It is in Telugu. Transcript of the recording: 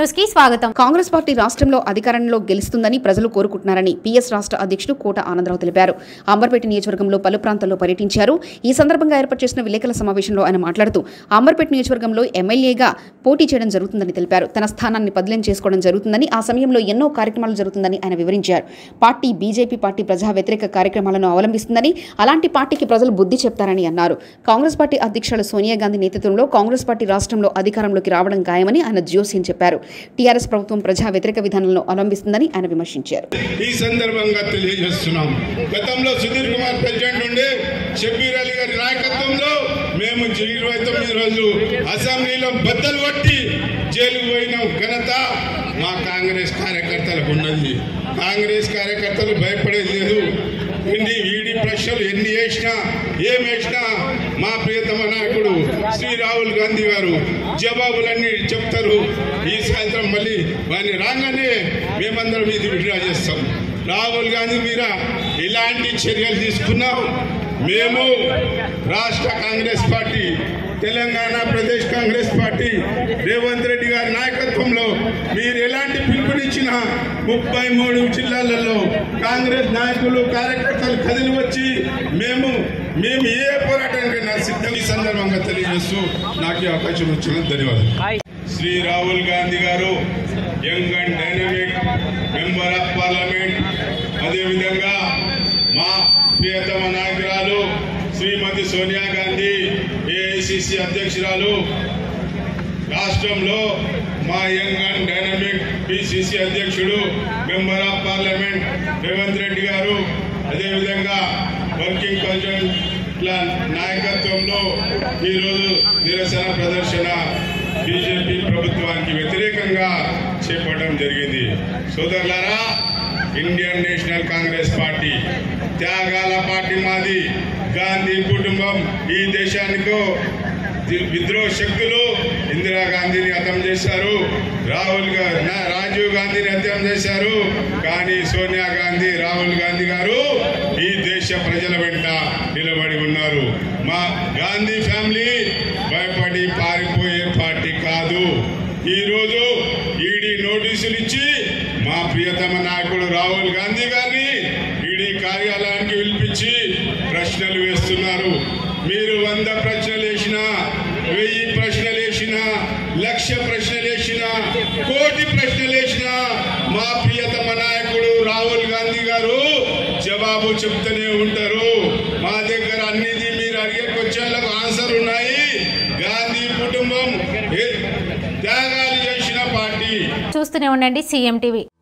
న్యూస్ కి స్వాగతం కాంగ్రెస్ పార్టీ రాష్ట్రంలో అధికారంలో గెలుస్తుందని ప్రజలు కోరుకుంటున్నారని పీఎస్ రాష్ట్ర అధ్యక్షుడు కోట ఆనందరావు తెలిపారు అంబర్పేట నియోజకవర్గంలో పలు ప్రాంతాల్లో పర్యటించారు ఈ సందర్భంగా ఏర్పాటు చేసిన విలేకరుల సమావేశంలో ఆయన మాట్లాడుతూ అంబర్పేట నియోజకవర్గంలో ఎమ్మెల్యేగా పోటీ చేయడం జరుగుతుందని తెలిపారు తన స్థానాన్ని బదిలీ చేసుకోవడం జరుగుతుందని ఆ సమయంలో ఎన్నో కార్యక్రమాలు జరుగుతుందని ఆయన వివరించారు పార్టీ బీజేపీ పార్టీ ప్రజా వ్యతిరేక కార్యక్రమాలను అవలంబిస్తుందని అలాంటి పార్టీకి ప్రజలు బుద్ధి చెప్తారని అన్నారు కాంగ్రెస్ పార్టీ అధ్యక్షులు సోనియా గాంధీ నేతృత్వంలో కాంగ్రెస్ పార్టీ రాష్ట్రంలో అధికారంలోకి రావడం ఖాయమని ఆయన జోస్యం చెప్పారు టీఆర్ఎస్ ప్రభుత్వం ప్రజా వ్యతిరేక విధానాలను అవలంబిస్తుందని ఆయన విమర్శించారు ఈ సందర్భంగా తెలియజేస్తున్నాం గతంలో సుధీర్ కుమార్ ప్రెసిడెంట్ ఉండే షబీర్ అలీ గారి నాయకత్వంలో మేము ఇరవై తొమ్మిది రోజులు అసెంబ్లీలో బద్దలు కొట్టి జైలుకు పోయిన ఘనత మా కాంగ్రెస్ కార్యకర్తలకు ఉన్నది కాంగ్రెస్ కార్యకర్తలు భయపడేది లేదు ఎన్ని ఈడీ ప్రశ్నలు ఎన్ని వేసినా ఏం వేసినా మా ప్రియతమ నాయకుడు శ్రీ రాహుల్ గాంధీ గారు జవాబులన్నీ చెప్తారు ఈ సాయంత్రం మళ్ళీ వారిని రాగానే మేమందరం ఇది విడ్రా చేస్తాం రాహుల్ గాంధీ మీద ఎలాంటి చర్యలు తీసుకున్నాం మేము రాష్ట్ర కాంగ్రెస్ పార్టీ తెలంగాణ ప్రదేశ్ కాంగ్రెస్ పార్టీ రేవంత్ రెడ్డి గారి నాయకత్వంలో మీరు ఎలాంటి పిలుపునిచ్చినా ముప్పై మూడు జిల్లాలలో కాంగ్రెస్ నాయకులు కార్యకర్తలు కదిలి వచ్చి మేము మేము ఏ పోరాటానికైనా సిద్ధం ఈ సందర్భంగా తెలియజేస్తూ నాకు ఈ అవకాశం వచ్చిన ధన్యవాదాలు Shri Rahul Gandhi garu young and dynamic member of parliament అదేవిధంగా మా ప్రియతమ నాయకురాలు శ్రీమతి సోనియా గాంధీ ఏఐసిసి అధ్యక్షురాలు రాష్ట్రంలో మా యంగ్ అండ్ డైనమిక్ పిసిసి అధ్యక్షుడు member of parliament Revanth Reddy garu అదేవిధంగా వర్కింగ్ ప్రెసిడెంట్ నాయకత్వంలో ఈరోజు నిరసన ప్రదర్శన బీజేపీ ప్రభుత్వానికి వ్యతిరేకంగా చేపట్టడం జరిగింది సోదరులారా ఇండియన్ నేషనల్ కాంగ్రెస్ పార్టీ త్యాగాల పార్టీ మాది గాంధీ కుటుంబం ఈ దేశానికో విద్రోహ శక్తులు ఇందిరాగాంధీని హతం చేశారు రాహుల్ గారు రాజీవ్ గాంధీని హత్యం చేశారు కానీ సోనియా గాంధీ రాహుల్ గాంధీ గారు ఈ దేశ ప్రజల వెంట నిలబడి ఉన్నారు మా గాంధీ ఫ్యామిలీ భయపడి పారిపోయే పార్టీ కాదు ఈ రోజు ఈడీ నోటీసులు ఇచ్చి మా ప్రియతమ నాయకుడు రాహుల్ గాంధీ గారిని ఈడీ కార్యాలయానికి పిలిపించి ప్రశ్నలు వేస్తున్నారు మీరు వంద ప్రశ్నలు వేసినా వెయ్యి ప్రశ్నలు వేసినా లక్ష ప్రశ్నలు వేసినా కోటి ప్రశ్నలు వేసినా మా ప్రియతమ నాయకుడు రాహుల్ గాంధీ గారు జవాబు చెప్తూనే ఉంటారు మా దగ్గర అన్నిది మీరు అడిగే క్వశ్చన్లకు ఆన్సర్ ఉన్నాయి గాంధీ కుటుంబం ఏ- త్యాగాలు చేసిన పార్టీ చూస్తూనే ఉండండి సీఎం టీవీ